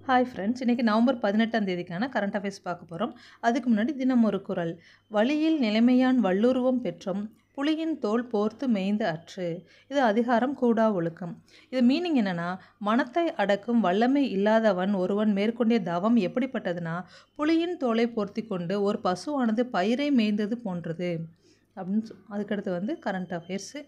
hi friends இன்றைக்கி November பதினெட்டாம் தேதிக்கான current affairs பார்க்க போகிறோம் அதுக்கு முன்னாடி தினம் ஒரு குரல் வழியில் நிலைமையான் வள்ளுருவம் பெற்றும் புலியின் தோல் போர்த்து மேய்ந்த அற்று இது அதிகாரம் கூடா ஒழுக்கம் இது மீனிங் என்னென்னா மனத்தை அடக்கும் வல்லமை இல்லாதவன் ஒருவன் மேற்கொண்டிய தவம் எப்படிப்பட்டதுன்னா புலியின் தோலை போர்த்தி கொண்டு ஒரு பசுவானது பயிரை மேய்ந்தது போன்றது அப்படின்னு சொ- அதுக்கடுத்து வந்து கரண்ட் அஃபேர்ஸு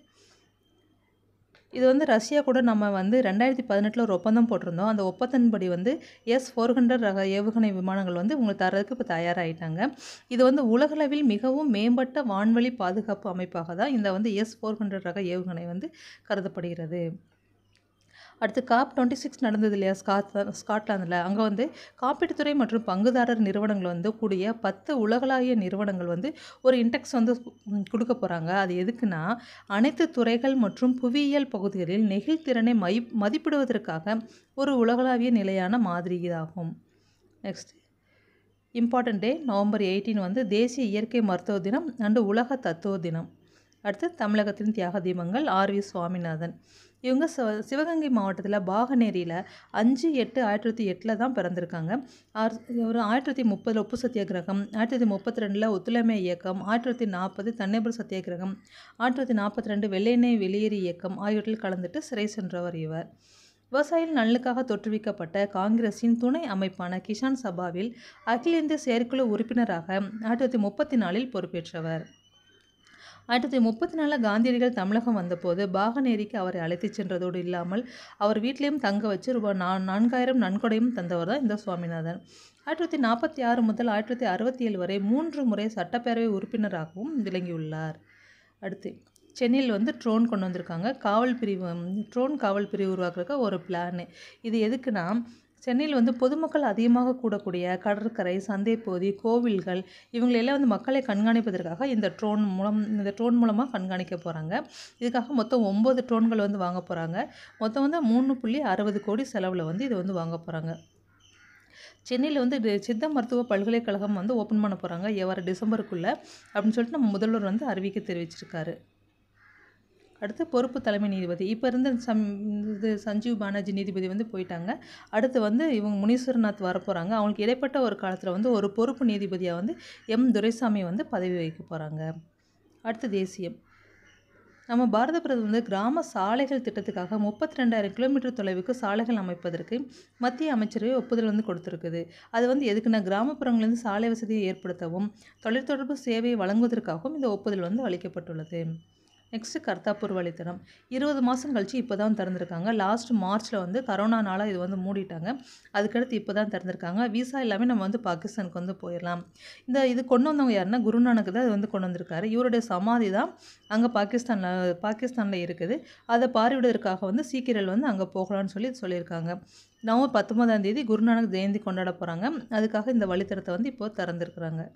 இது வந்து ரஷ்யா கூட நம்ம வந்து ரெண்டாயிரத்தி பதினெட்டில் ஒரு ஒப்பந்தம் போட்டிருந்தோம் அந்த ஒப்பந்தத்தின்படி வந்து எஸ் ஃபோர் ஹண்ட்ரட் ரக ஏவுகணை விமானங்கள் வந்து உங்களுக்கு தரதுக்கு இப்போ தயாராகிட்டாங்க இது வந்து உலகளவில் மிகவும் மேம்பட்ட வான்வழி பாதுகாப்பு அமைப்பாக தான் இந்த வந்து எஸ் ஃபோர் ஹண்ட்ரட் ரக ஏவுகணை வந்து கருதப்படுகிறது அடுத்து காப் டுவெண்ட்டி சிக்ஸ் நடந்தது இல்லையா ஸ்காட் ஸ்காட்லாந்தில் அங்கே வந்து காப்பீட்டுத்துறை மற்றும் பங்குதாரர் நிறுவனங்கள் வந்து கூடிய பத்து உலகளாவிய நிறுவனங்கள் வந்து ஒரு இன்டெக்ஸ் வந்து ம், கொடுக்க போகிறாங்க அது எதுக்குன்னா அனைத்து துறைகள் மற்றும் புவியியல் பகுதிகளில் நெகிழ்திறனை மை மதிப்பிடுவதற்காக ஒரு உலகளாவிய நிலையான மாதிரி இதாகும் next important day November eighteen வந்து தேசிய இயற்கை மருத்துவ தினம் அண்டு உலக தத்துவ தினம் அடுத்து தமிழகத்தின் தியாக தீபங்கள் ஆர் வி சுவாமிநாதன் இவங்க சிவ சிவகங்கை மாவட்டத்தில் பாகநேரியில் அஞ்சு எட்டு ஆயிரத்தி தொள்ளாயிரத்தி எட்டில் தான் பிறந்திருக்காங்க ஆர் ஒரு ஆயிரத்தி தொள்ளாயிரத்தி முப்பதில் உப்பு சத்தியாகிரகம் ஆயிரத்தி தொள்ளாயிரத்தி முப்பத்தி ரெண்டில் ஒத்துழைமை இயக்கம் ஆயிரத்தி தொள்ளாயிரத்தி நாற்பது தன்னிபர் சத்தியாகிரகம் ஆயிரத்தி தொள்ளாயிரத்தி நாற்பத்தி ரெண்டு வெள்ளையெண்ணெய் வெளியேறு இயக்கம் ஆகியவற்றில் கலந்துட்டு சிறை சென்றவர் இவர் விவசாயிகள் நலனுக்காக தோற்றுவிக்கப்பட்ட காங்கிரஸின் துணை அமைப்பான கிசான் சபாவில் அகில இந்திய செயற்குழு உறுப்பினராக ஆயிரத்தி தொள்ளாயிரத்தி முப்பத்தி நாலில் பொறுப்பேற்றவர் ஆயிரத்தி தொள்ளாயிரத்தி முப்பத்தி நாலில் காந்தியடிகள் தமிழகம் வந்தபோது பாகநேரிக்கு அவரை அழைத்துச் சென்றதோடு இல்லாமல் அவர் வீட்டிலையும் தங்க வச்சு ரூபாய் நா நான்காயிரம் நன்கொடையும் தந்தவர் தான் இந்த சுவாமிநாதன் ஆயிரத்தி தொள்ளாயிரத்தி நாற்பத்தி ஆறு முதல் ஆயிரத்தி தொள்ளாயிரத்தி அறுபத்தி ஏழு வரை மூன்று முறை சட்டப்பேரவை உறுப்பினராகவும் விளங்கியுள்ளார் அடுத்து சென்னையில் வந்து ட்ரோன் கொண்டு வந்திருக்காங்க காவல் பிரிவு ட்ரோன் காவல் பிரிவு உருவாக்குறதுக்கு ஒரு பிளான் இது எதுக்குன்னா சென்னையில் வந்து பொதுமக்கள் அதிகமாக கூடக்கூடிய கடற்கரை சந்தைப்பகுதி கோவில்கள் இவங்களெல்லாம் வந்து மக்களை கண்காணிப்பதற்காக இந்த ட்ரோன் மூலம் இந்த ட்ரோன் மூலமாக கண்காணிக்க போகிறாங்க இதுக்காக மொத்தம் ஒம்பது ட்ரோன்கள் வந்து வாங்க போகிறாங்க மொத்தம் வந்து மூணு புள்ளி அறுபது கோடி செலவில் வந்து இதை வந்து வாங்க போகிறாங்க சென்னையில் வந்து இது சித்த மருத்துவ பல்கலைக்கழகம் வந்து ஓப்பன் பண்ண போகிறாங்க எவ்வாறு டிசம்பருக்குள்ளே அப்படின்னு சொல்லிட்டு நம்ம முதல்வர் வந்து அறிவிக்க தெரிவிச்சிருக்காரு அடுத்து பொறுப்பு தலைமை நீதிபதி இப்போ இருந்த சம் இது சஞ்சீவ் பானர்ஜி நீதிபதி வந்து போயிட்டாங்க அடுத்து வந்து இவங்க முனீஸ்வரநாத் வரப்போகிறாங்க அவங்களுக்கு இடைப்பட்ட ஒரு காலத்தில் வந்து ஒரு பொறுப்பு நீதிபதியாக வந்து எம் துரைசாமி வந்து பதவி வகிக்க போகிறாங்க அடுத்து தேசியம் நம்ம பாரத பிரதமர் வந்து கிராம சாலைகள் திட்டத்துக்காக முப்பத்தி ரெண்டாயிரம் கிலோமீட்டர் தொலைவுக்கு சாலைகள் அமைப்பதற்கு மத்திய அமைச்சரவை ஒப்புதல் வந்து கொடுத்துருக்குது அது வந்து எதுக்குன்னா கிராமப்புறங்களிலிருந்து சாலை வசதியை ஏற்படுத்தவும் தொலைத்தொடர்பு சேவையை வழங்குவதற்காகவும் இந்த ஒப்புதல் வந்து அளிக்கப்பட்டுள்ளது நெக்ஸ்ட்டு கர்த்தாப்பூர் வழித்தடம் இருபது மாதம் கழிச்சு இப்போ தான் திறந்திருக்காங்க லாஸ்ட் மார்ச்சில் வந்து கரோனானால இது வந்து மூடிட்டாங்க அதுக்கடுத்து இப்போ தான் திறந்திருக்காங்க விசா எல்லாமே நம்ம வந்து பாகிஸ்தானுக்கு வந்து போயிடலாம் இந்த இது கொண்டு வந்தவங்க யாருன்னா குருநானக் தான் இது வந்து கொண்டு வந்திருக்காரு இவருடைய சமாதி தான் அங்கே பாகிஸ்தானில் பாகிஸ்தானில் இருக்குது அதை பார்வையிடுவதற்காக வந்து சீக்கியர்கள் வந்து அங்கே போகலாம்னு சொல்லி சொல்லியிருக்காங்க நவம்பர் பத்தொன்பதாம் தேதி குருநானக் ஜெயந்தி கொண்டாட போகிறாங்க அதுக்காக இந்த வழித்தடத்தை வந்து இப்போ திறந்திருக்கிறாங்க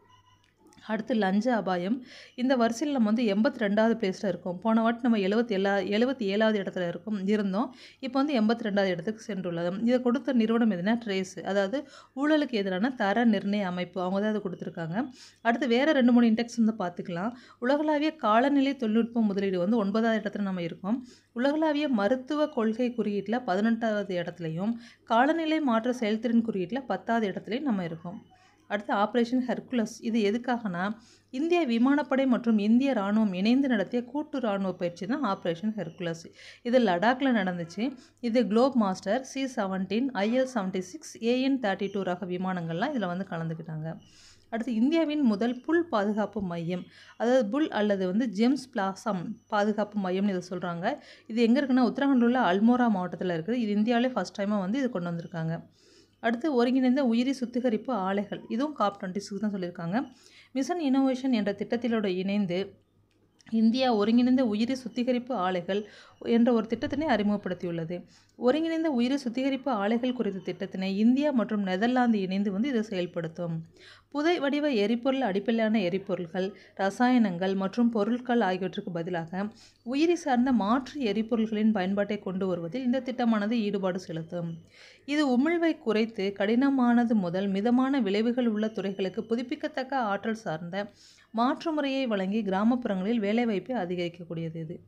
அடுத்து லஞ்ச அபாயம் இந்த வரிசையில் நம்ம வந்து எண்பத்தி ரெண்டாவது பிளேஸில் இருக்கோம் போன வாட்டி நம்ம எழுபத்தி ஏழா எழுபத்தி ஏழாவது இடத்துல இருக்கோம் இருந்தோம் இப்போ வந்து எண்பத்தி ரெண்டாவது இடத்துக்கு சென்றுள்ளது இதை கொடுத்த நிறுவனம் எதுனா ட்ரேஸ் அதாவது ஊழலுக்கு எதிரான தர நிர்ணய அமைப்பு அவங்க தான் அதை கொடுத்துருக்காங்க அடுத்து வேறு ரெண்டு மூணு இண்டெக்ஸ் வந்து பார்த்துக்கலாம் உலகளாவிய காலநிலை தொழில்நுட்ப முதலீடு வந்து ஒன்பதாவது இடத்துல நம்ம இருக்கோம் உலகளாவிய மருத்துவ கொள்கை குறியீட்டில் பதினெட்டாவது இடத்துலையும் காலநிலை மாற்ற செயல்திறன் குறியீட்டில் பத்தாவது இடத்துலையும் நம்ம இருக்கோம் அடுத்து ஆப்ரேஷன் ஹெர்குலஸ் இது எதுக்காகனா இந்திய விமானப்படை மற்றும் இந்திய ராணுவம் இணைந்து நடத்திய கூட்டு ராணுவ பயிற்சி தான் ஆப்ரேஷன் ஹெர்குலஸ் இது லடாக்ல நடந்துச்சு இது Globemaster C seventeen IL seventy six AN thirty two ரக விமானங்கள்லாம் இதில் வந்து கலந்துக்கிட்டாங்க அடுத்து இந்தியாவின் முதல் புல் பாதுகாப்பு மையம் அதாவது புல் அல்லது வந்து ஜெம்ஸ் பிளாசம் பாதுகாப்பு மையம்னு இதை சொல்கிறாங்க இது எங்கே இருக்குன்னா உத்தரகாண்டில் உள்ள அல்மோரா மாவட்டத்தில் இருக்குது இது இந்தியாவிலே ஃபஸ்ட் டைமாக வந்து இது கொண்டு வந்திருக்காங்க அடுத்து ஒருங்கிணைந்த உயிரி சுத்திகரிப்பு ஆலைகள் இதுவும் காப் டுவெண்ட்டி சிக்ஸ் தான் சொல்லியிருக்காங்க மிஷன் இனோவேஷன் என்ற திட்டத்திலோட இணைந்து இந்தியா ஒருங்கிணைந்த உயிரி சுத்திகரிப்பு ஆலைகள் என்ற ஒரு திட்டத்தினை அறிமுகப்படுத்தியுள்ளது ஒருங்கிணைந்த உயிரி சுத்திகரிப்பு ஆலைகள் குறித்த திட்டத்தினை இந்தியா மற்றும் நெதர்லாந்து இணைந்து வந்து இதை செயல்படுத்தும் புதை வடிவ எரிபொருள் அடிப்படையிலான எரிபொருள்கள் ரசாயனங்கள் மற்றும் பொருட்கள் ஆகியவற்றுக்கு பதிலாக உயிரி சார்ந்த மாற்று எரிபொருள்களின் பயன்பாட்டை கொண்டு வருவதில் இந்த திட்டமானது ஈடுபாடு செலுத்தும் இது உமிழ்வை குறைத்து கடினமானது முதல் மிதமான விளைவுகள் உள்ள துறைகளுக்கு புதுப்பிக்கத்தக்க ஆற்றல் சார்ந்த மாற்று முறையை வழங்கி கிராமப்புறங்களில் வேலைவாய்ப்பை அதிகரிக்கக்கூடியது இது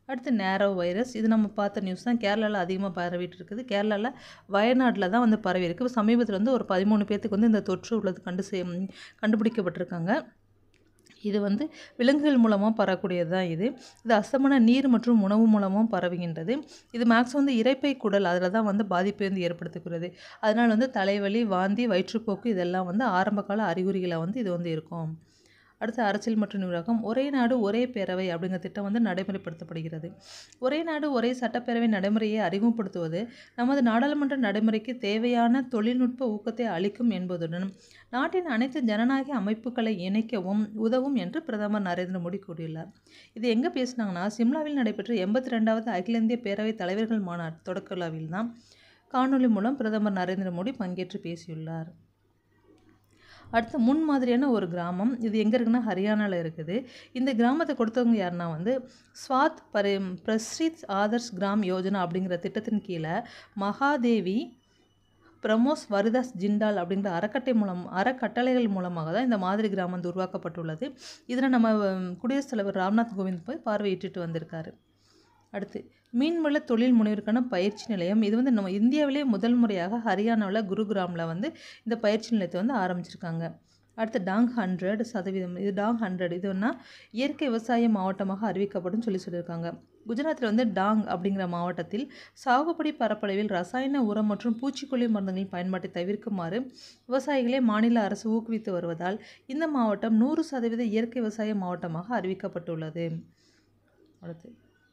அடுத்து நேரோ வைரஸ் இது நம்ம பார்த்த நியூஸ் தான் கேரளாவில் அதிகமாக பரவிட்டு இருக்குது கேரளாவில் வயநாட்டில் தான் வந்து பரவி இருக்கு சமீபத்தில் வந்து ஒரு பதிமூணு பேர்த்துக்கு வந்து இந்த தொற்று உள்ளது கண்டு செய் கண்டுபிடிக்கப்பட்டிருக்காங்க இது வந்து விலங்குகள் மூலமாக பரவக்கூடியது தான் இது இது அசமான நீர் மற்றும் உணவு மூலமும் பரவுகின்றது இது மேக்ஸ் வந்து இரைப்பை குடல் அதில் தான் வந்து பாதிப்பை வந்து ஏற்படுத்தக்கூடியது அதனால் வந்து தலைவலி வாந்தி வயிற்றுப்போக்கு இதெல்லாம் வந்து ஆரம்பகால அறிகுறிகளை வந்து இது வந்து இருக்கும் அடுத்து அரசியல் மற்றும் நிர்வாகம் ஒரே நாடு ஒரே பேரவை அப்படிங்கிற திட்டம் வந்து நடைமுறைப்படுத்தப்படுகிறது ஒரே நாடு ஒரே சட்டப்பேரவை நடைமுறையை அறிமுகப்படுத்துவது நமது நாடாளுமன்ற நடைமுறைக்கு தேவையான தொழில்நுட்ப ஊக்கத்தை அளிக்கும் என்பதுடன் நாட்டின் அனைத்து ஜனநாயக அமைப்புகளை இணைக்கவும் உதவும் என்று பிரதமர் நரேந்திர மோடி கூறியுள்ளார் இது எங்கே பேசினாங்கன்னா சிம்லாவில் நடைபெற்ற எண்பத்தி ரெண்டாவது அகில இந்திய பேரவைத் தலைவர்கள் மாநாடு தொடக்க விழாவில் தான் காணொலி மூலம் பிரதமர் நரேந்திர மோடி பங்கேற்று பேசியுள்ளார் அடுத்து முன்மாதிரியான ஒரு கிராமம் இது எங்கே இருக்குன்னா ஹரியானாவில் இருக்குது இந்த கிராமத்தை கொடுத்தவங்க யாருன்னா வந்து ஸ்வாத் பரி பிரஸ்ரித் ஆதர்ஷ் கிராம் யோஜனா அப்படிங்கிற திட்டத்தின் கீழே மகாதேவி பிரமோஸ் வரிதாஸ் ஜிண்டால் அப்படிங்கிற அறக்கட்டளை மூலம் அறக்கட்டளைகள் மூலமாக தான் இந்த மாதிரி கிராமம் வந்து உருவாக்கப்பட்டுள்ளது இதில் நம்ம குடியரசுத் தலைவர் ராம்நாத் கோவிந்த் போய் பார்வையிட்டுட்டு வந்திருக்காரு அடுத்து மீன்வள தொழில் முனைவருக்கான பயிற்சி நிலையம் இது வந்து நம்ம இந்தியாவிலே முதல் முறையாக ஹரியானாவில் குருகிராமில் வந்து இந்த பயிற்சி நிலையத்தை வந்து ஆரம்பிச்சிருக்காங்க அடுத்து டாங் ஹண்ட்ரட் சதவீதம் இது டாங் ஹண்ட்ரட் இதுன்னா இயற்கை விவசாய மாவட்டமாக அறிவிக்கப்படும் சொல்லி சொல்லியிருக்காங்க குஜராத்தில் வந்து டாங் அப்படிங்கிற மாவட்டத்தில் சாகுபடி பரப்பளவில் ரசாயன உரம் மற்றும் பூச்சிக்கொல்லி மருந்துகளின் பயன்பாட்டை தவிர்க்குமாறு விவசாயிகளை மாநில அரசு ஊக்குவித்து வருவதால் இந்த மாவட்டம் நூறு சதவீத இயற்கை விவசாய மாவட்டமாக அறிவிக்கப்பட்டுள்ளது அடுத்து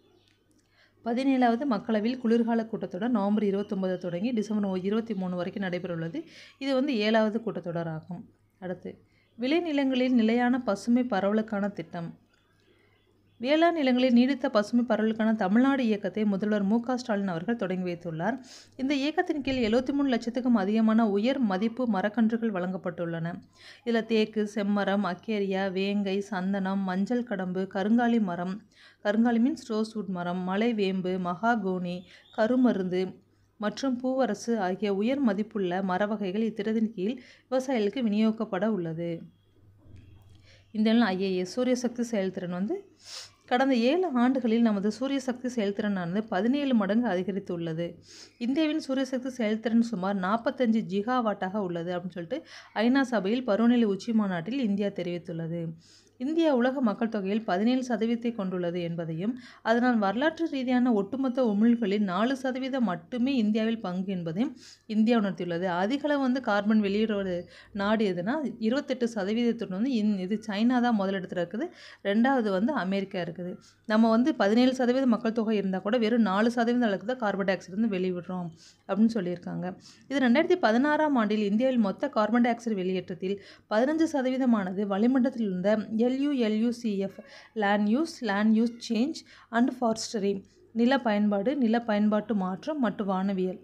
பதினேழாவது மக்களவையில் குளிர்கால கூட்டத்தொடர் நவம்பர் இருபத்தொம்பது தொடங்கி டிசம்பர் இருபத்தி மூணு வரைக்கும் நடைபெறவுள்ளது இது வந்து ஏழாவது கூட்டத்தொடர் ஆகும் அடுத்து விளைநிலங்களில் நிலையான பசுமை பரவலுக்கான திட்டம் வேளாண் நிலங்களில் நீடித்த பசுமை பரவலுக்கான தமிழ்நாடு இயக்கத்தை முதல்வர் மு க ஸ்டாலின் அவர்கள் தொடங்கி வைத்துள்ளார் இந்த இயக்கத்தின் கீழ் எழுபத்தி மூணு லட்சத்துக்கும் அதிகமான உயர் மதிப்பு மரக்கன்றுகள் வழங்கப்பட்டுள்ளன இதில் தேக்கு செம்மரம் அக்கேரியா வேங்கை சந்தனம் மஞ்சள் கடம்பு கருங்காலி மரம் கருங்காலி மீன்ஸ் ரோஸ்வுட் மரம் மலை வேம்பு மகாகோனி கருமருந்து மற்றும் பூவரசு ஆகிய உயர் மதிப்புள்ள மர வகைகள் இத்திட்டத்தின் கீழ் விவசாயிகளுக்கு விநியோகிக்கப்பட உள்ளது இந்த ஐஏஎஸ் சூரிய சக்தி செயல்திறன் வந்து கடந்த ஏழு ஆண்டுகளில் நமது சூரிய சக்தி செயல்திறனானது பதினேழு மடங்கு அதிகரித்துள்ளது இந்தியாவின் சூரிய சக்தி செயல்திறன் சுமார் நாற்பத்தஞ்சு ஜிகாவாட்டாக உள்ளது அப்படின்னு சொல்லிட்டு ஐநா சபையில் பருவநிலை உச்சி மாநாட்டில் இந்தியா தெரிவித்துள்ளது இந்தியா உலக மக்கள் தொகையில் பதினேழு சதவீதத்தை கொண்டுள்ளது என்பதையும் அதனால் வரலாற்று ரீதியான ஒட்டுமொத்த உமிழ்களில் நாலு சதவீதம் மட்டுமே இந்தியாவில் பங்கு என்பதையும் இந்தியா உணர்த்தியுள்ளது அதிகளவு வந்து கார்பன் வெளியிடுவது நாடு எதுனா இருபத்தெட்டு சதவீதத்துடன் வந்து இந் இது சைனா தான் முதலிடத்தில் இருக்குது ரெண்டாவது வந்து அமெரிக்கா இருக்குது நம்ம வந்து பதினேழு சதவீத மக்கள் தொகை இருந்தால் கூட வெறும் நாலு சதவீதம் அளவுக்கு தான் கார்பன் டை ஆக்சைடு வந்து வெளியிடுறோம் அப்படின்னு சொல்லியிருக்காங்க இது ரெண்டாயிரத்தி பதினாறாம் ஆண்டில் இந்தியாவில் மொத்த கார்பன் டை ஆக்சைடு வெளியேற்றத்தில் பதினஞ்சு சதவீதமானது வளிமண்டலத்தில் இருந்த LULUCF land use land use change and forestry நில பயன்பாடு நில பயன்பாட்டு மாற்றம் மற்றும் வானவியல்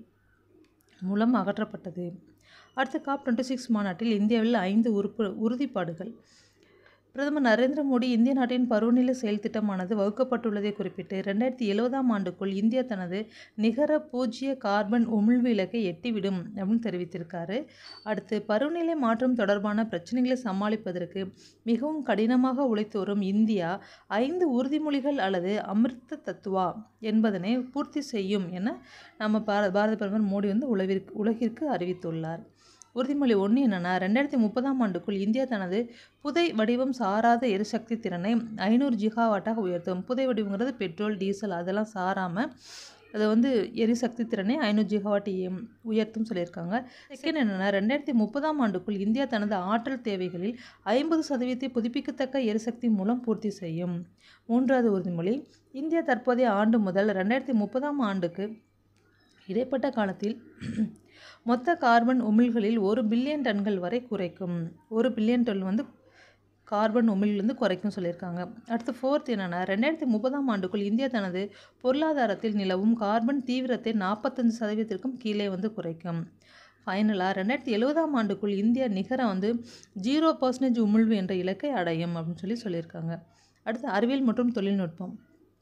மூலம் அகற்றப்பட்டது அடுத்த காப் டுவெண்ட்டி சிக்ஸ் மாநாட்டில் இந்தியாவில் ஐந்து உறுப்பு உறுதிப்பாடுகள் பிரதமர் நரேந்திர மோடி இந்திய நாட்டின் பருவநிலை செயல் திட்டமானது வகுக்கப்பட்டுள்ளதை குறிப்பிட்டு ரெண்டாயிரத்தி எழுபதாம் ஆண்டுக்குள் இந்தியா தனது நிகர பூஜ்ஜிய கார்பன் உமிழ்வு இலக்கை எட்டிவிடும் அப்படின்னு தெரிவித்திருக்காரு அடுத்து பருவநிலை மாற்றம் தொடர்பான பிரச்சனைகளை சமாளிப்பதற்கு மிகவும் கடினமாக உழைத்து வரும் இந்தியா ஐந்து உறுதிமொழிகள் அல்லது அமிர்த தத்துவா என்பதனை பூர்த்தி செய்யும் என நம்ம பார பாரத பிரதமர் மோடி வந்து உலகிற்கு உலகிற்கு அறிவித்துள்ளார் உறுதிமொழி ஒன்று என்னென்னா ரெண்டாயிரத்தி முப்பதாம் ஆண்டுக்குள் இந்தியா தனது புதை வடிவம் சாராத எரிசக்தி திறனை ஐநூறு ஜிகாவாட்டாக உயர்த்தும் புதை வடிவங்கிறது பெட்ரோல் டீசல் அதெல்லாம் சாராமல் அதை வந்து எரிசக்தி திறனை ஐநூறு ஜிகாவாட் உயர்த்தும் சொல்லியிருக்காங்க செகண்ட் என்னென்னா ரெண்டாயிரத்தி முப்பதாம் ஆண்டுக்குள் இந்தியா தனது ஆற்றல் தேவைகளில் ஐம்பது சதவீதத்தை புதுப்பிக்கத்தக்க எரிசக்தி மூலம் பூர்த்தி செய்யும் மூன்றாவது உறுதிமொழி இந்தியா தற்போதைய ஆண்டு முதல் ரெண்டாயிரத்தி முப்பதாம் ஆண்டுக்கு இடைப்பட்ட காலத்தில் மொத்த கார்பன் உமிழ்களில் ஒரு பில்லியன் டன்கள் வரை குறைக்கும் ஒரு பில்லியன் டன் வந்து கார்பன் உமிழ் வந்து குறைக்கும் சொல்லியிருக்காங்க அடுத்து ஃபோர்த் என்னென்னா ரெண்டாயிரத்தி முப்பதாம் ஆண்டுக்குள் இந்தியா தனது பொருளாதாரத்தில் நிலவும் கார்பன் தீவிரத்தை நாற்பத்தஞ்சு சதவீதத்திற்கும் கீழே வந்து குறைக்கும் ஃபைனலாக ரெண்டாயிரத்தி எழுபதாம் ஆண்டுக்குள் இந்தியா நிகர வந்து ஜீரோ பர்சன்டேஜ் உமிழ்வு என்ற இலக்கை அடையும் அப்படின்னு சொல்லி சொல்லியிருக்காங்க அடுத்து அறிவியல் மற்றும் தொழில்நுட்பம்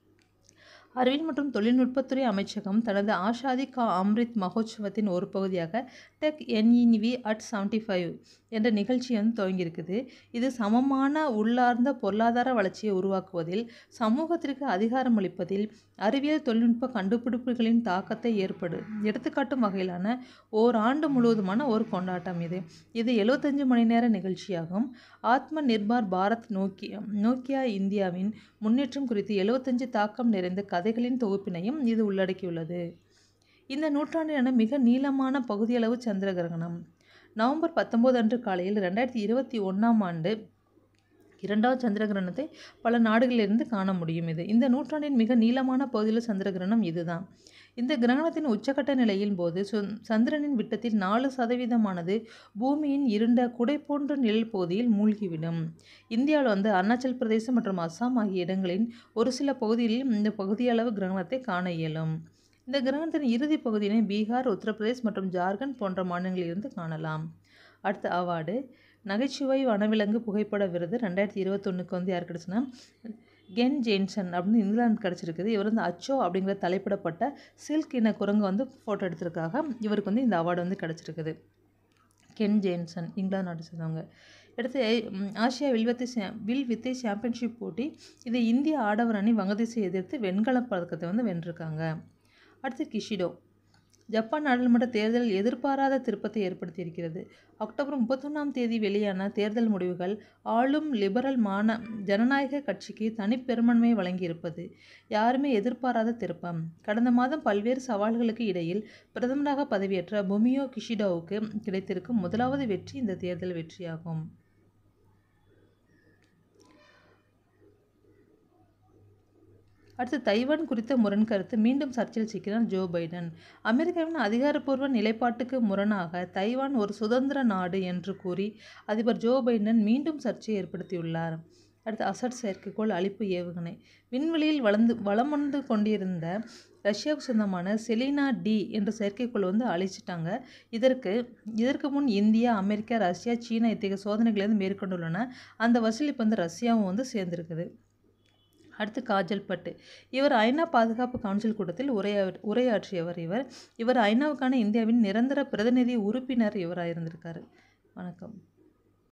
அறிவியல் மற்றும் தொழில்நுட்பத்துறை அமைச்சகம் தனது ஆஷாதி கா அம்ரித் மகோத்சவத்தின் ஒரு பகுதியாக tech NEV at seventy five என்ற நிகழ்ச்சி வந்து துவங்கியிருக்குது இது சமமான உள்ளார்ந்த பொருளாதார வளர்ச்சியை உருவாக்குவதில் சமூகத்திற்கு அதிகாரம் அளிப்பதில் அறிவியல் தொழில்நுட்ப கண்டுபிடிப்புகளின் தாக்கத்தை ஏற்படு எடுத்துக்காட்டும் வகையிலான ஓர் ஆண்டு முழுவதுமான ஒரு கொண்டாட்டம் இது இது எழுபத்தஞ்சு மணி நேர நிகழ்ச்சியாகும் ஆத்ம நிர்பார் பாரத் நோக்கிய நோக்கியா இந்தியாவின் முன்னேற்றம் குறித்து எழுபத்தஞ்சு தாக்கம் நிறைந்த கதைகளின் தொகுப்பினையும் இது உள்ளடக்கியுள்ளது இந்த நூற்றாண்டிலான மிக நீளமான பகுதியளவு சந்திர கிரகணம் நவம்பர் பத்தொம்போது அன்று காலையில் ரெண்டாயிரத்தி இருபத்தி ஒன்றாம் ஆண்டு இரண்டாவது சந்திர கிரகணத்தை பல நாடுகளிலிருந்து காண முடியும் இது இந்த நூற்றாண்டின் மிக நீளமான பகுதியில் சந்திர கிரகணம் இதுதான் இந்த கிரகணத்தின் உச்சக்கட்ட நிலையின் போது சந்திரனின் விட்டத்தில் நாலு சதவீதமானது பூமியின் இருண்ட குடை போன்ற நிழல் பகுதியில் மூழ்கிவிடும் இந்தியாவில் வந்து அருணாச்சல் பிரதேசம் மற்றும் அஸ்ஸாம் ஆகிய இடங்களின் ஒரு சில பகுதிகளில் இந்த பகுதியளவு கிரகணத்தை காண இயலும் இந்த கிரகணத்தின் இறுதி பகுதியினை பீகார் உத்தரப்பிரதேஷ் மற்றும் ஜார்க்கண்ட் போன்ற மாநிலங்களிலிருந்து காணலாம் அடுத்த அவார்டு நகைச்சுவை வனவிலங்கு புகைப்பட விருது ரெண்டாயிரத்தி இருபத்தொன்னுக்கு வந்து யார் கிடச்சுன்னா கென் ஜேன்சன் அப்படின்னு இங்கிலாந்து கிடச்சிருக்குது இவர் வந்து அச்சோ அப்படிங்கிற தலைப்பிடப்பட்ட சில்க் இன குரங்கு வந்து ஃபோட்டோ எடுத்திருக்காக இவருக்கு வந்து இந்த அவார்டு வந்து கிடச்சிருக்குது கென் ஜேன்சன் இங்கிலாந்து நாட்டை சேர்ந்தவங்க அடுத்து ஆசியா வில்வித்தை வில் வித்தை சாம்பியன்ஷிப் போட்டி இது இந்திய ஆடவர் அணி வங்கதேசை எதிர்த்து வெண்கலப் பதக்கத்தை வந்து வென்றிருக்காங்க அடுத்து கிஷிடோ ஜப்பான் நாடாளுமன்ற தேர்தல் எதிர்பாராத திருப்பத்தை ஏற்படுத்தியிருக்கிறது அக்டோபர் முப்பத்தொன்னாம் தேதி வெளியான தேர்தல் முடிவுகள் ஆளும் லிபரல் மான ஜனநாயக கட்சிக்கு தனிப்பெரும்பான்மையை வழங்கியிருப்பது யாருமே எதிர்பாராத திருப்பம் கடந்த மாதம் பல்வேறு சவால்களுக்கு இடையில் பிரதமராக பதவியேற்ற புமியோ கிஷிடோவுக்கு கிடைத்திருக்கும் முதலாவது வெற்றி இந்த தேர்தல் வெற்றியாகும் அடுத்து தைவான் குறித்த முரண் கருத்து மீண்டும் சர்ச்சையில் சிக்கிறார் ஜோ பைடன் அமெரிக்காவின் அதிகாரப்பூர்வ நிலைப்பாட்டுக்கு முரணாக தைவான் ஒரு சுதந்திர நாடு என்று கூறி அதிபர் ஜோ பைடன் மீண்டும் சர்ச்சையை ஏற்படுத்தியுள்ளார் அடுத்து அசட் செயற்கைக்கோள் அழிப்பு ஏவுகணை விண்வெளியில் வளர்ந்து வளம் வந்து கொண்டிருந்த ரஷ்யாவுக்கு சொந்தமான செலினா டி என்ற செயற்கைக்கோள் வந்து அழிச்சிட்டாங்க இதற்கு இதற்கு முன் இந்தியா அமெரிக்கா ரஷ்யா சீனா இத்தகைய சோதனைகளை வந்து மேற்கொண்டுள்ளன அந்த வசூல் இப்போ வந்து ரஷ்யாவும் வந்து சேர்ந்திருக்குது அடுத்து காஜல் பட்டு இவர் ஐநா பாதுகாப்பு கவுன்சில் கூட்டத்தில் உரையா உரையாற்றியவர் இவர் இவர் ஐநாவுக்கான இந்தியாவின் நிரந்தர பிரதிநிதி உறுப்பினர் இவராக இருந்திருக்காரு வணக்கம்